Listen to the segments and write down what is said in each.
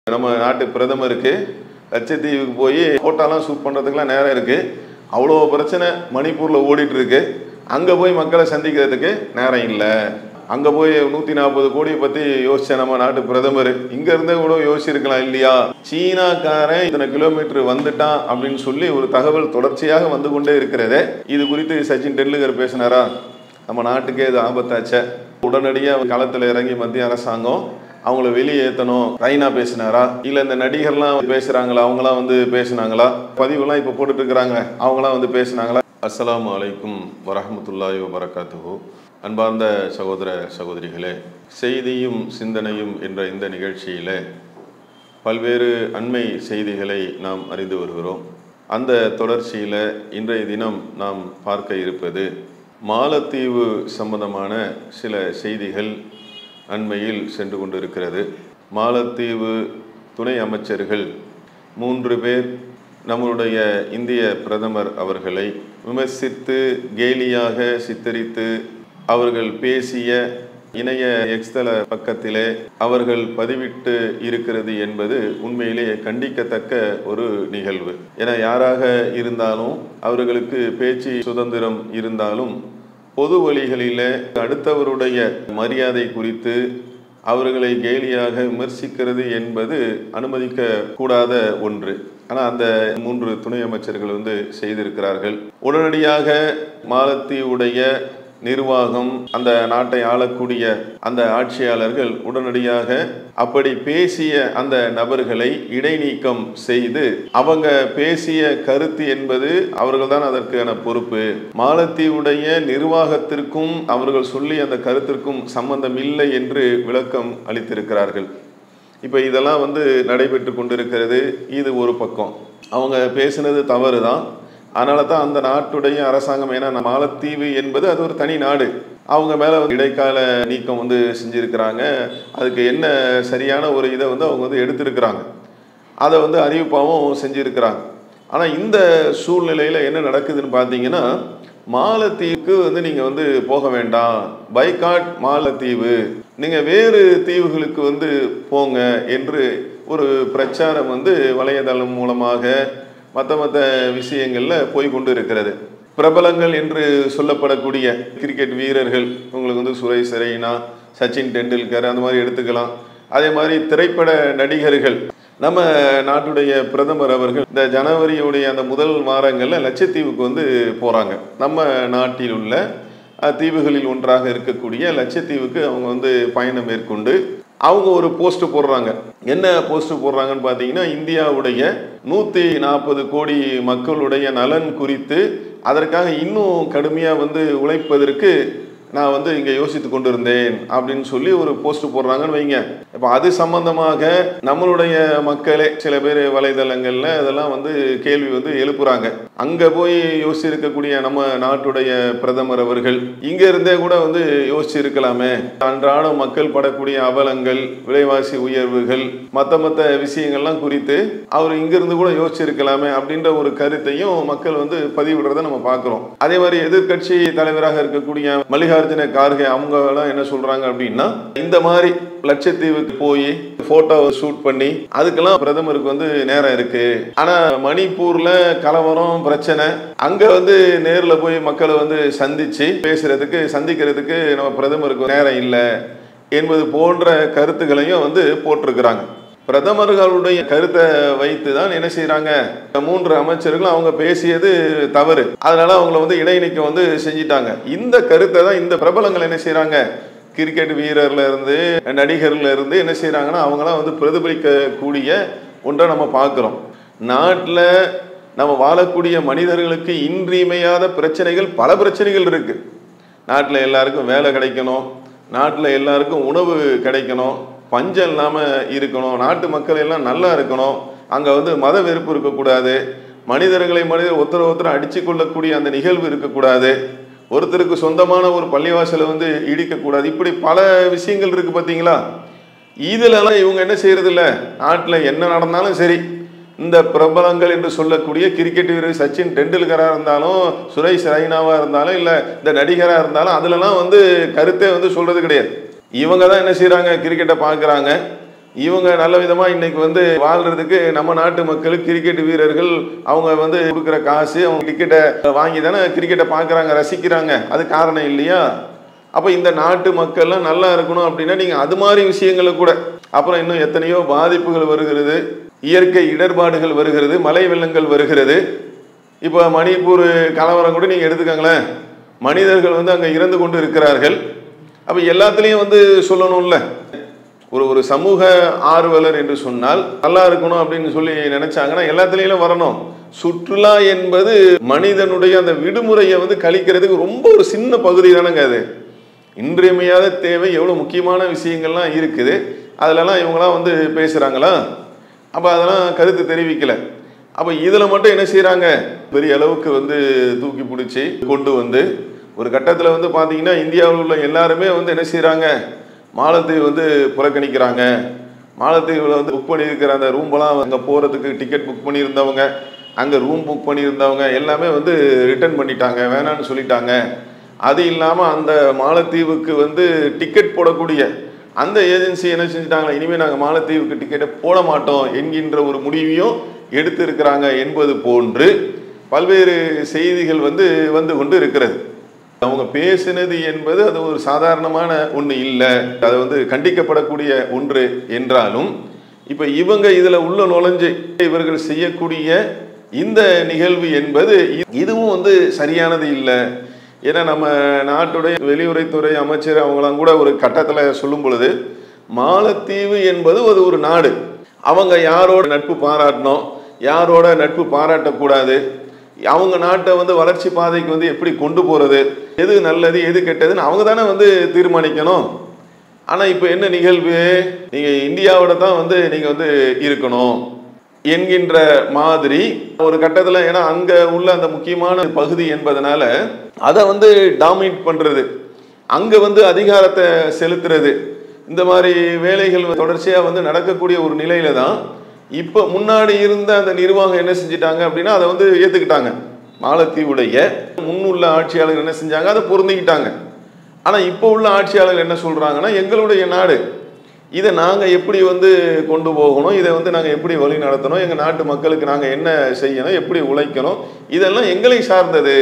நம்ம நாட்டு பிரதமருக்கு லட்சத்தீவுக்கு போய் ஃபோட்டோலாம் ஷூட் பண்ணுறதுக்குலாம் நேரம் இருக்குது அவ்வளோ பிரச்சனை மணிப்பூரில் ஓடிட்டு இருக்கு அங்கே போய் மக்களை சந்திக்கிறதுக்கு நேரம் இல்லை அங்கே போய் நூற்றி நாற்பது கோடியை பற்றி யோசிச்ச நம்ம நாட்டு பிரதமர் இங்கே இருந்தே கூட யோசிச்சிருக்கலாம் இல்லையா சீனாக்காரன் இத்தனை கிலோமீட்டர் வந்துட்டான் அப்படின்னு சொல்லி ஒரு தகவல் தொடர்ச்சியாக வந்து கொண்டே இருக்கிறதே இது குறித்து சச்சின் டெண்டுல்கர் பேசினாரா நம்ம நாட்டுக்கே இது ஆபத்தாச்சே உடனடியாக களத்தில் இறங்கி மத்திய அரசாங்கம் அவங்கள வெளியேற்றணும் ரைனா பேசினாரா இல்லை இந்த நடிகர்லாம் பேசுகிறாங்களா அவங்களாம் வந்து பேசினாங்களா பதிவுலாம் இப்போ போட்டுட்டு இருக்கிறாங்க அவங்களாம் வந்து பேசினாங்களா அஸ்ஸலாமு அலைக்கும் வரஹமத்துல்லாஹி வபரகாத்துஹு அன்பார்ந்த சகோதர சகோதரிகளே செய்தியும் சிந்தனையும் என்ற இந்த நிகழ்ச்சியிலே பல்வேறு அண்மை செய்திகளை நாம் அறிந்து வருகிறோம் அந்த தொடர்ச்சியில் இன்றைய தினம் நாம் பார்க்க இருப்பது மாலத்தீவு சம்பந்தமான சில செய்திகள் அண்மையில் சென்று கொண்டிருக்கிறது மாலத்தீவு துணை அமைச்சர்கள் மூன்று பேர் நம்மளுடைய இந்திய பிரதமர் அவர்களை விமர்சித்து கேலியாக சித்தரித்து அவர்கள் பேசிய இணைய எக்ஸ்தல பக்கத்திலே அவர்கள் பதிவிட்டு இருக்கிறது என்பது உண்மையிலேயே கண்டிக்கத்தக்க ஒரு நிகழ்வு என யாராக இருந்தாலும் அவர்களுக்கு பேச்சு சுதந்திரம் இருந்தாலும் பொது வழிகளில் அடுத்தவருடைய மரியாதை குறித்து அவர்களை கேலியாக விமர்சிக்கிறது என்பது அனுமதிக்க கூடாத ஒன்று ஆனால் அந்த மூன்று துணை அமைச்சர்கள் வந்து செய்திருக்கிறார்கள் உடனடியாக மாலத்தீவுடைய நிர்வாகம் அந்த நாட்டை ஆளக்கூடிய அந்த ஆட்சியாளர்கள் உடனடியாக அப்படி பேசிய அந்த நபர்களை இடைநீக்கம் செய்து அவங்க பேசிய கருத்து என்பது அவர்கள் தான் அதற்கான பொறுப்பு மாலத்தீவுடைய நிர்வாகத்திற்கும் அவர்கள் சொல்லி அந்த கருத்திற்கும் சம்பந்தம் இல்லை என்று விளக்கம் அளித்திருக்கிறார்கள் இப்போ இதெல்லாம் வந்து நடைபெற்று கொண்டிருக்கிறது இது ஒரு பக்கம் அவங்க பேசுனது தவறு தான் அதனால தான் அந்த நாட்டுடைய அரசாங்கம் ஏன்னா மாலத்தீவு என்பது அது ஒரு தனி நாடு அவங்க மேலே வந்து இடைக்கால நீக்கம் வந்து செஞ்சுருக்கிறாங்க அதுக்கு என்ன சரியான ஒரு இதை வந்து அவங்க வந்து எடுத்திருக்கிறாங்க அதை வந்து அறிவிப்பாகவும் செஞ்சுருக்கிறாங்க ஆனால் இந்த சூழ்நிலையில் என்ன நடக்குதுன்னு பார்த்தீங்கன்னா மாலத்தீவுக்கு வந்து நீங்கள் வந்து போக வேண்டாம் பைகாட் மாலத்தீவு நீங்கள் வேறு தீவுகளுக்கு வந்து போங்க என்று ஒரு பிரச்சாரம் வந்து வலைதளம் மூலமாக மற்ற மற்ற விஷயங்களில் போய் கொண்டு இருக்கிறது பிரபலங்கள் என்று சொல்லப்படக்கூடிய கிரிக்கெட் வீரர்கள் உங்களுக்கு வந்து சுரேஷ் ரெய்னா சச்சின் டெண்டுல்கர் அந்த மாதிரி எடுத்துக்கலாம் அதே மாதிரி திரைப்பட நடிகர்கள் நம்ம நாட்டுடைய பிரதமர் அவர்கள் இந்த ஜனவரியுடைய அந்த முதல் வாரங்களில் லட்சத்தீவுக்கு வந்து போகிறாங்க நம்ம நாட்டில் உள்ள தீவுகளில் ஒன்றாக இருக்கக்கூடிய லட்சத்தீவுக்கு அவங்க வந்து பயணம் மேற்கொண்டு அவங்க ஒரு போஸ்ட் போடுறாங்க என்ன போஸ்ட் போடுறாங்கன்னு பார்த்தீங்கன்னா இந்தியாவுடைய நூற்றி நாற்பது கோடி மக்களுடைய நலன் குறித்து அதற்காக இன்னும் கடுமையாக வந்து உழைப்பதற்கு நான் வந்து இங்கே யோசித்து கொண்டிருந்தேன் அப்படின்னு சொல்லி ஒரு போஸ்ட் போடுறாங்கன்னு வைங்க இப்போ அது சம்பந்தமாக நம்மளுடைய மக்களே சில பேர் வலைதளங்களில் இதெல்லாம் வந்து கேள்வி வந்து எழுப்புறாங்க அங்கே போய் யோசிச்சிருக்கக்கூடிய நம்ம நாட்டுடைய பிரதமர் அவர்கள் இங்கே இருந்தே கூட வந்து யோசிச்சிருக்கலாமே அன்றாட மக்கள் படக்கூடிய அவலங்கள் விலைவாசி உயர்வுகள் மற்ற மற்ற விஷயங்கள்லாம் குறித்து அவர் இங்கிருந்து கூட யோசிச்சிருக்கலாமே அப்படின்ற ஒரு கருத்தையும் மக்கள் வந்து பதிவிடுறத நம்ம பார்க்குறோம் அதே மாதிரி எதிர்கட்சி தலைவராக இருக்கக்கூடிய மல்லிகா மல்லிகார்ஜுன கார்கே அவங்க எல்லாம் என்ன சொல்றாங்க அப்படின்னா இந்த மாதிரி லட்சத்தீவுக்கு போய் போட்டோ ஷூட் பண்ணி அதுக்கெல்லாம் பிரதமருக்கு வந்து நேரம் இருக்கு ஆனா மணிப்பூர்ல கலவரம் பிரச்சனை அங்க வந்து நேர்ல போய் மக்களை வந்து சந்திச்சு பேசுறதுக்கு சந்திக்கிறதுக்கு நம்ம பிரதமருக்கு நேரம் இல்லை என்பது போன்ற கருத்துக்களையும் வந்து போட்டிருக்கிறாங்க பிரதமர்களுடைய கருத்தை வைத்து தான் என்ன செய்யறாங்க மூன்று அமைச்சர்களும் அவங்க பேசியது தவறு அதனால அவங்கள வந்து இடைநீக்கம் வந்து செஞ்சிட்டாங்க இந்த கருத்தை தான் இந்த பிரபலங்கள் என்ன செய்யறாங்க கிரிக்கெட் வீரர்ல இருந்து நடிகர்ல இருந்து என்ன செய்யறாங்கன்னா அவங்களாம் வந்து பிரதிபலிக்கக்கூடிய ஒன்றை நம்ம பார்க்குறோம் நாட்டில் நம்ம வாழக்கூடிய மனிதர்களுக்கு இன்றியமையாத பிரச்சனைகள் பல பிரச்சனைகள் இருக்கு நாட்டில் எல்லாருக்கும் வேலை கிடைக்கணும் நாட்டில் எல்லாருக்கும் உணவு கிடைக்கணும் பஞ்சம் இல்லாமல் இருக்கணும் நாட்டு மக்கள் எல்லாம் நல்லா இருக்கணும் அங்கே வந்து மத வெறுப்பு இருக்கக்கூடாது மனிதர்களை மனிதர் ஒருத்தர் ஒருத்தர் அடித்து கொள்ளக்கூடிய அந்த நிகழ்வு இருக்கக்கூடாது ஒருத்தருக்கு சொந்தமான ஒரு பள்ளிவாசலை வந்து இடிக்கக்கூடாது இப்படி பல விஷயங்கள் இருக்குது பார்த்தீங்களா இதிலெல்லாம் இவங்க என்ன செய்யறதில்ல நாட்டில் என்ன நடந்தாலும் சரி இந்த பிரபலங்கள் என்று சொல்லக்கூடிய கிரிக்கெட் வீரர் சச்சின் டெண்டுல்கராக இருந்தாலும் சுரேஷ் ரெய்னாவாக இருந்தாலும் இல்லை இந்த நடிகராக இருந்தாலும் அதிலலாம் வந்து கருத்தே வந்து சொல்கிறது கிடையாது இவங்க தான் என்ன செய்கிறாங்க கிரிக்கெட்டை பார்க்குறாங்க இவங்க நல்ல விதமா இன்னைக்கு வந்து வாழ்றதுக்கு நம்ம நாட்டு மக்கள் கிரிக்கெட் வீரர்கள் அவங்க வந்து கொடுக்குற காசு அவங்க டிக்கெட்டை வாங்கி தானே கிரிக்கெட்டை பார்க்குறாங்க ரசிக்கிறாங்க அது காரணம் இல்லையா அப்போ இந்த நாட்டு மக்கள்லாம் நல்லா இருக்கணும் அப்படின்னா நீங்கள் அது மாதிரி விஷயங்களை கூட அப்புறம் இன்னும் எத்தனையோ பாதிப்புகள் வருகிறது இயற்கை இடர்பாடுகள் வருகிறது மழை வெள்ளங்கள் வருகிறது இப்போ மணிப்பூர் கலவரம் கூட நீங்கள் எடுத்துக்கங்களேன் மனிதர்கள் வந்து அங்கே இறந்து கொண்டு இருக்கிறார்கள் அப்போ எல்லாத்துலேயும் வந்து சொல்லணும்ல ஒரு ஒரு சமூக ஆர்வலர் என்று சொன்னால் நல்லா இருக்கணும் அப்படின்னு சொல்லி நினைச்சாங்கன்னா எல்லாத்துலேயும் வரணும் சுற்றுலா என்பது மனிதனுடைய அந்த விடுமுறையை வந்து கழிக்கிறதுக்கு ரொம்ப ஒரு சின்ன பகுதி தானேங்க அது இன்றியமையாத தேவை எவ்வளோ முக்கியமான விஷயங்கள்லாம் இருக்குது அதிலலாம் இவங்களாம் வந்து பேசுகிறாங்களா அப்போ அதெல்லாம் கருத்து தெரிவிக்கல அப்போ இதில் மட்டும் என்ன செய்கிறாங்க பெரிய அளவுக்கு வந்து தூக்கி பிடிச்சி கொண்டு வந்து ஒரு கட்டத்தில் வந்து பார்த்தீங்கன்னா இந்தியாவில் உள்ள எல்லாருமே வந்து என்ன செய்கிறாங்க மாலத்தீவு வந்து புறக்கணிக்கிறாங்க மாலத்தீவில் வந்து புக் பண்ணியிருக்கிற அந்த ரூம்பெல்லாம் அங்கே போகிறதுக்கு டிக்கெட் புக் பண்ணியிருந்தவங்க அங்கே ரூம் புக் பண்ணியிருந்தவங்க எல்லாமே வந்து ரிட்டர்ன் பண்ணிட்டாங்க வேணான்னு சொல்லிட்டாங்க அது இல்லாமல் அந்த மாலத்தீவுக்கு வந்து டிக்கெட் போடக்கூடிய அந்த ஏஜென்சி என்ன செஞ்சுட்டாங்களா இனிமேல் நாங்கள் மாலத்தீவுக்கு டிக்கெட்டை போட மாட்டோம் என்கின்ற ஒரு முடிவையும் எடுத்திருக்கிறாங்க என்பது போன்று பல்வேறு செய்திகள் வந்து வந்து கொண்டு இருக்கிறது அவங்க பேசினது என்பது அது ஒரு சாதாரணமான ஒன்று இல்லை அது வந்து கண்டிக்கப்படக்கூடிய ஒன்று என்றாலும் இப்போ இவங்க இதில் உள்ள நுழைஞ்சு இவர்கள் செய்யக்கூடிய இந்த நிகழ்வு என்பது இதுவும் வந்து சரியானது இல்லை ஏன்னா நம்ம நாட்டுடைய வெளியுறவுத்துறை அமைச்சர் அவங்களாம் கூட ஒரு கட்டத்தில் சொல்லும் பொழுது மாலத்தீவு என்பது அது ஒரு நாடு அவங்க யாரோட நட்பு பாராட்டணும் யாரோட நட்பு பாராட்டக்கூடாது அவங்க நாட்டை வந்து வளர்ச்சி பாதைக்கு வந்து எப்படி கொண்டு போகிறது எது நல்லது எது கெட்டதுன்னு அவங்க தானே வந்து தீர்மானிக்கணும் ஆனால் இப்போ என்ன நிகழ்வு நீங்கள் இந்தியாவோட தான் வந்து நீங்கள் வந்து இருக்கணும் என்கின்ற மாதிரி ஒரு கட்டத்தில் ஏன்னா அங்கே உள்ள அந்த முக்கியமான பகுதி என்பதனால அதை வந்து டாமினேட் பண்ணுறது அங்கே வந்து அதிகாரத்தை செலுத்துறது இந்த மாதிரி வேலைகள் தொடர்ச்சியாக வந்து நடக்கக்கூடிய ஒரு நிலையில தான் இப்போ முன்னாடி இருந்த அந்த நிர்வாகம் என்ன செஞ்சிட்டாங்க அப்படின்னா அதை வந்து ஏற்றுக்கிட்டாங்க மாலத்தீவுடைய முன்னுள்ள ஆட்சியாளர்கள் என்ன செஞ்சாங்க அதை பொருந்திக்கிட்டாங்க ஆனால் இப்போ உள்ள ஆட்சியாளர்கள் என்ன சொல்கிறாங்கன்னா எங்களுடைய நாடு இதை நாங்கள் எப்படி வந்து கொண்டு போகணும் இதை வந்து நாங்கள் எப்படி வழி நடத்தணும் எங்கள் நாட்டு மக்களுக்கு நாங்கள் என்ன செய்யணும் எப்படி உழைக்கணும் இதெல்லாம் எங்களை சார்ந்தது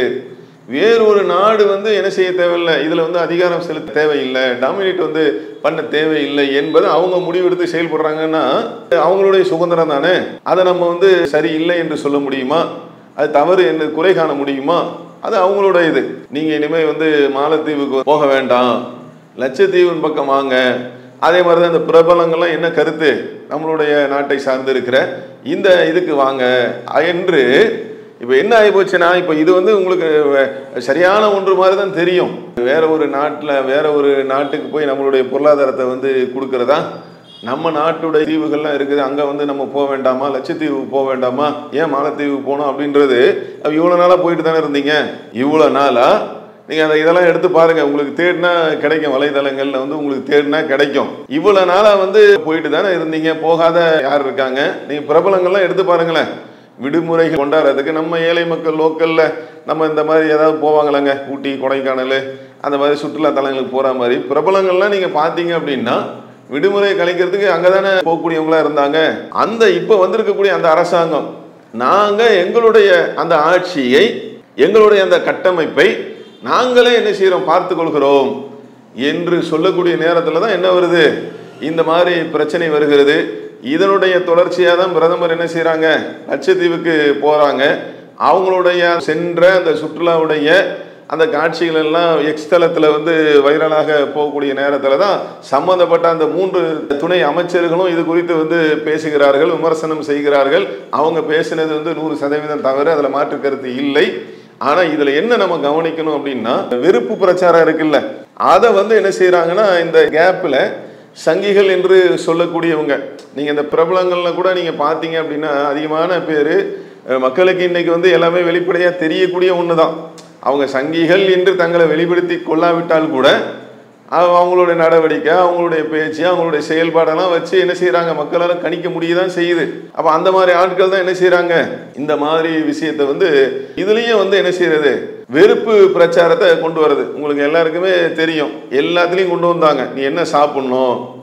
வேறொரு நாடு வந்து என்ன செய்ய தேவையில்லை இதில் வந்து அதிகாரம் செலுத்த தேவையில்லை டாமினேட் வந்து பண்ண தேவையில்லை என்பது அவங்க முடிவெடுத்து செயல்படுறாங்கன்னா அவங்களுடைய சுதந்திரம் தானே அதை நம்ம வந்து சரியில்லை என்று சொல்ல முடியுமா அது தவறு என்று குறை காண முடியுமா அது அவங்களோட இது நீங்கள் இனிமேல் வந்து மாலத்தீவுக்கு போக வேண்டாம் லட்சத்தீவின் பக்கம் வாங்க அதே மாதிரி தான் இந்த பிரபலங்கள்லாம் என்ன கருத்து நம்மளுடைய நாட்டை சார்ந்து இருக்கிற இந்த இதுக்கு வாங்க என்று இப்போ என்ன ஆகி போச்சுன்னா இப்போ இது வந்து உங்களுக்கு சரியான ஒன்று மாதிரி தான் தெரியும் வேற ஒரு நாட்டில் வேற ஒரு நாட்டுக்கு போய் நம்மளுடைய பொருளாதாரத்தை வந்து கொடுக்கறதா நம்ம நாட்டுடைய தீவுகள்லாம் இருக்குது அங்கே வந்து நம்ம போக வேண்டாமா லட்சத்தீவுக்கு போக வேண்டாமா ஏன் மாலத்தீவுக்கு போகணும் அப்படின்றது இவ்வளோ நாளாக போயிட்டு தானே இருந்தீங்க இவ்வளோ நாளாக நீங்கள் அந்த இதெல்லாம் எடுத்து பாருங்கள் உங்களுக்கு தேடினா கிடைக்கும் வலைதளங்களில் வந்து உங்களுக்கு தேடினா கிடைக்கும் இவ்வளோ நாளாக வந்து போயிட்டு தானே இருந்தீங்க போகாத யார் இருக்காங்க நீங்கள் பிரபலங்கள்லாம் எடுத்து பாருங்களேன் விடுமுறை கொண்டாடுறதுக்கு நம்ம ஏழை மக்கள் லோக்கலில் நம்ம இந்த மாதிரி ஏதாவது போவாங்களாங்க ஊட்டி கொடைக்கானல் அந்த மாதிரி சுற்றுலா தலங்களுக்கு போகிற மாதிரி பிரபலங்கள்லாம் நீங்கள் பார்த்தீங்க அப்படின்னா விடுமுறை கழிக்கிறதுக்கு அங்கே தானே போகக்கூடியவங்களா இருந்தாங்க அந்த இப்போ வந்திருக்கக்கூடிய அந்த அரசாங்கம் நாங்கள் எங்களுடைய அந்த ஆட்சியை எங்களுடைய அந்த கட்டமைப்பை நாங்களே என்ன செய்கிறோம் பார்த்து கொள்கிறோம் என்று சொல்லக்கூடிய நேரத்தில் தான் என்ன வருது இந்த மாதிரி பிரச்சனை வருகிறது இதனுடைய தொடர்ச்சியாக தான் பிரதமர் என்ன செய்கிறாங்க லட்சத்தீவுக்கு போகிறாங்க அவங்களுடைய சென்ற அந்த சுற்றுலாவுடைய அந்த காட்சிகள் எல்லாம் எக்ஸ் தளத்தில் வந்து வைரலாக போகக்கூடிய நேரத்தில் தான் சம்மந்தப்பட்ட அந்த மூன்று துணை அமைச்சர்களும் இது குறித்து வந்து பேசுகிறார்கள் விமர்சனம் செய்கிறார்கள் அவங்க பேசினது வந்து நூறு சதவீதம் தவிர அதில் மாற்று கருத்து இல்லை ஆனால் இதில் என்ன நம்ம கவனிக்கணும் அப்படின்னா வெறுப்பு பிரச்சாரம் இருக்குல்ல அதை வந்து என்ன செய்கிறாங்கன்னா இந்த கேப்பில் சங்கிகள் என்று சொல்லக்கூடியவங்க நீங்கள் இந்த பிரபலங்களில் கூட நீங்கள் பார்த்தீங்க அப்படின்னா அதிகமான பேர் மக்களுக்கு இன்னைக்கு வந்து எல்லாமே வெளிப்படையாக தெரியக்கூடிய ஒன்று தான் அவங்க சங்கிகள் என்று தங்களை வெளிப்படுத்தி கொள்ளாவிட்டால் கூட அவங்களுடைய நடவடிக்கை அவங்களுடைய பேச்சு அவங்களுடைய செயல்பாடெல்லாம் வச்சு என்ன செய்கிறாங்க மக்களால் கணிக்க முடியதான் செய்யுது அப்போ அந்த மாதிரி ஆட்கள் தான் என்ன செய்கிறாங்க இந்த மாதிரி விஷயத்தை வந்து இதுலேயும் வந்து என்ன செய்யறது வெறுப்பு பிரச்சாரத்தை கொண்டு வருது உங்களுக்கு எல்லாருக்குமே தெரியும் எல்லாத்துலேயும் கொண்டு வந்தாங்க நீ என்ன சாப்பிட்ணும்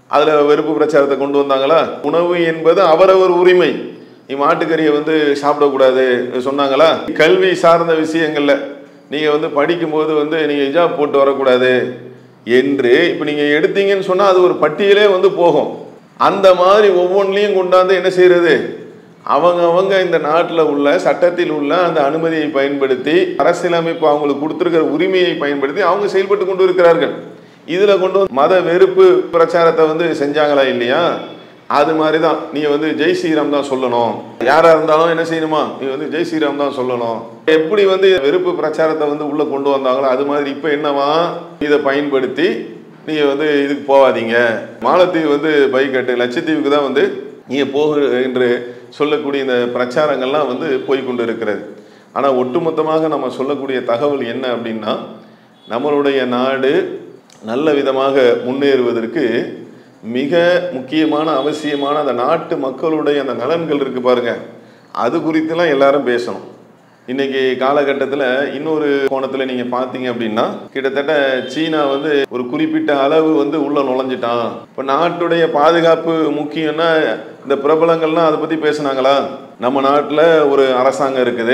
அதில் வெறுப்பு பிரச்சாரத்தை கொண்டு வந்தாங்களா உணவு என்பது அவரவர் உரிமை நீ மாட்டுக்கறியை வந்து சாப்பிடக்கூடாது சொன்னாங்களா கல்வி சார்ந்த விஷயங்கள்ல நீங்கள் வந்து படிக்கும்போது வந்து நீங்கள் ஹிஜாப் போட்டு வரக்கூடாது என்று இப்போ நீங்கள் எடுத்தீங்கன்னு சொன்னால் அது ஒரு பட்டியலே வந்து போகும் அந்த மாதிரி ஒவ்வொன்றிலையும் கொண்டாந்து என்ன செய்யறது அவங்க அவங்க இந்த நாட்டில் உள்ள சட்டத்தில் உள்ள அந்த அனுமதியை பயன்படுத்தி அரசியலமைப்பு அவங்களுக்கு கொடுத்துருக்கிற உரிமையை பயன்படுத்தி அவங்க செயல்பட்டு கொண்டு இருக்கிறார்கள் இதில் கொண்டு வந்து மத வெறுப்பு பிரச்சாரத்தை வந்து செஞ்சாங்களா இல்லையா அது மாதிரி தான் நீ வந்து ஜெய் ஸ்ரீராம் தான் சொல்லணும் யாரா இருந்தாலும் என்ன செய்யணுமா நீ வந்து ஜெய் ஸ்ரீராம் தான் சொல்லணும் எப்படி வந்து வெறுப்பு பிரச்சாரத்தை வந்து உள்ள கொண்டு வந்தாங்களோ அது மாதிரி இப்போ என்னவா இதை பயன்படுத்தி நீங்க வந்து இதுக்கு போகாதீங்க மாலத்தீவு வந்து பைக்கட்டு லட்சத்தீவுக்கு தான் வந்து நீங்க போகு என்று சொல்லக்கூடிய இந்த பிரச்சாரங்கள்லாம் வந்து போய்கொண்டு இருக்கிறது ஆனால் ஒட்டுமொத்தமாக நம்ம சொல்லக்கூடிய தகவல் என்ன அப்படின்னா நம்மளுடைய நாடு நல்ல விதமாக முன்னேறுவதற்கு மிக முக்கியமான அவசியமான அந்த நாட்டு மக்களுடைய அந்த நலன்கள் இருக்கு பாருங்க அது குறித்துலாம் எல்லாரும் பேசணும் இன்னைக்கு காலகட்டத்தில் இன்னொரு கோணத்தில் நீங்கள் பார்த்தீங்க அப்படின்னா கிட்டத்தட்ட சீனா வந்து ஒரு குறிப்பிட்ட அளவு வந்து உள்ள நுழைஞ்சிட்டான் இப்போ நாட்டுடைய பாதுகாப்பு முக்கியம்னா இந்த பிரபலங்கள்லாம் அதை பற்றி பேசுனாங்களா நம்ம நாட்டில் ஒரு அரசாங்கம் இருக்குது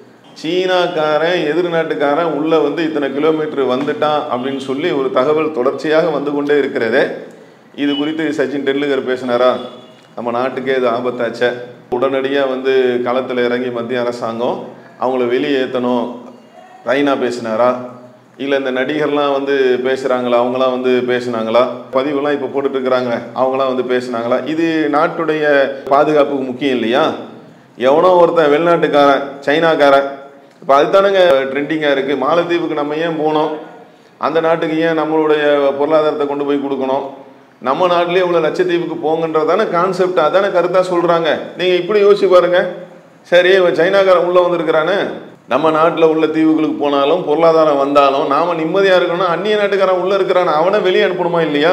சீனாக்காரன் எதிர் நாட்டுக்காரன் உள்ள வந்து இத்தனை கிலோமீட்டர் வந்துட்டான் அப்படின்னு சொல்லி ஒரு தகவல் தொடர்ச்சியாக வந்து கொண்டே இருக்கிறதே இது குறித்து சச்சின் டெண்டுல்கர் பேசினாரா நம்ம நாட்டுக்கே இது ஆபத்தாச்சே உடனடியாக வந்து களத்தில் இறங்கி மத்திய அரசாங்கம் அவங்கள வெளியேற்றணும் ரைனா பேசினாரா இல்லை இந்த நடிகர்லாம் வந்து பேசுகிறாங்களா அவங்களாம் வந்து பேசுனாங்களா பதிவுலாம் இப்போ போட்டுட்டு இருக்கிறாங்க அவங்களாம் வந்து பேசுனாங்களா இது நாட்டுடைய பாதுகாப்புக்கு முக்கியம் இல்லையா எவனோ ஒருத்தன் வெளிநாட்டுக்காரன் சைனாக்காரன் இப்போ அதுதானங்க ட்ரெண்டிங்காக இருக்குது மாலத்தீவுக்கு நம்ம ஏன் போனோம் அந்த நாட்டுக்கு ஏன் நம்மளுடைய பொருளாதாரத்தை கொண்டு போய் கொடுக்கணும் நம்ம நாட்டிலே உள்ள லட்சத்தீவுக்கு போங்கன்றதான கான்செப்ட் அதான கருத்தாக சொல்கிறாங்க நீங்கள் இப்படி யோசிச்சு பாருங்க சரி இவன் சைனாக்காரன் உள்ளே வந்திருக்கிறானே நம்ம நாட்டில் உள்ள தீவுகளுக்கு போனாலும் பொருளாதாரம் வந்தாலும் நாம் நிம்மதியாக இருக்கணும்னா அந்நிய நாட்டுக்காரன் உள்ளே இருக்கிறான் அவனை வெளியே அனுப்பணுமா இல்லையா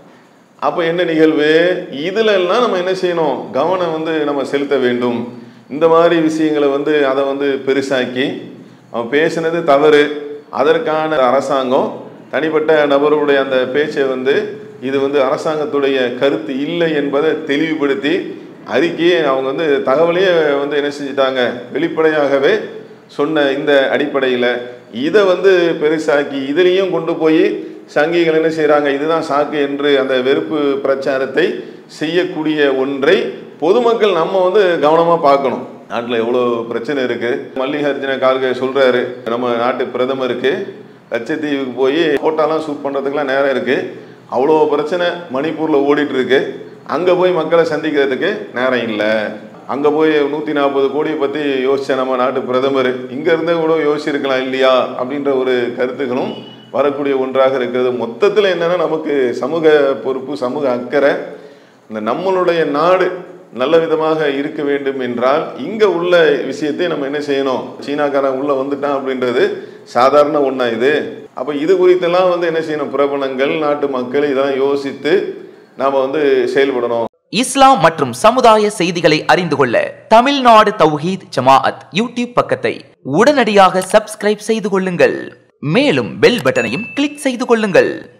அப்போ என்ன நிகழ்வு இதுல எல்லாம் நம்ம என்ன செய்யணும் கவனம் வந்து நம்ம செலுத்த வேண்டும் இந்த மாதிரி விஷயங்களை வந்து அதை வந்து பெருசாக்கி அவன் பேசினது தவறு அதற்கான அரசாங்கம் தனிப்பட்ட நபருடைய அந்த பேச்சை வந்து இது வந்து அரசாங்கத்துடைய கருத்து இல்லை என்பதை தெளிவுபடுத்தி அறிக்கையை அவங்க வந்து தகவலையே வந்து என்ன செஞ்சிட்டாங்க வெளிப்படையாகவே சொன்ன இந்த அடிப்படையில் இதை வந்து பெருசாக்கி இதுலேயும் கொண்டு போய் சங்கிகள் என்ன செய்கிறாங்க இதுதான் சாக்கு என்று அந்த வெறுப்பு பிரச்சாரத்தை செய்யக்கூடிய ஒன்றை பொதுமக்கள் நம்ம வந்து கவனமாக பார்க்கணும் நாட்டில் எவ்வளோ பிரச்சனை இருக்குது மல்லிகார்ஜுன கார்கே சொல்கிறாரு நம்ம நாட்டு பிரதமருக்கு லட்சத்தீவுக்கு போய் ஃபோட்டோலாம் ஷூட் பண்ணுறதுக்குலாம் நேரம் இருக்குது அவ்வளோ பிரச்சனை மணிப்பூரில் ஓடிட்டு இருக்கு அங்கே போய் மக்களை சந்திக்கிறதுக்கு நேரம் இல்லை அங்கே போய் நூற்றி நாற்பது கோடியை பற்றி யோசிச்ச நம்ம நாட்டு பிரதமர் இங்கேருந்தே கூட யோசிச்சிருக்கலாம் இல்லையா அப்படின்ற ஒரு கருத்துகளும் வரக்கூடிய ஒன்றாக இருக்கிறது மொத்தத்தில் என்னென்னா நமக்கு சமூக பொறுப்பு சமூக அக்கறை இந்த நம்மளுடைய நாடு நல்ல விதமாக இருக்க வேண்டும் என்றால் இங்கே உள்ள விஷயத்தை நம்ம என்ன செய்யணும் சீனாக்காரன் உள்ளே வந்துட்டான் அப்படின்றது சாதாரண ஒன்றா இது அப்போ இது குறித்தெல்லாம் வந்து என்ன செய்யணும் பிரபலங்கள் நாட்டு மக்கள் இதெல்லாம் யோசித்து நாம் வந்து செயல்படணும் இஸ்லாம் மற்றும் சமுதாய செய்திகளை அறிந்து கொள்ள தமிழ்நாடு தௌஹீத் ஜமாஅத் யூடியூப் பக்கத்தை உடனடியாக சப்ஸ்கிரைப் செய்து கொள்ளுங்கள் மேலும் பெல் பட்டனையும் கிளிக் செய்து கொள்ளுங்கள்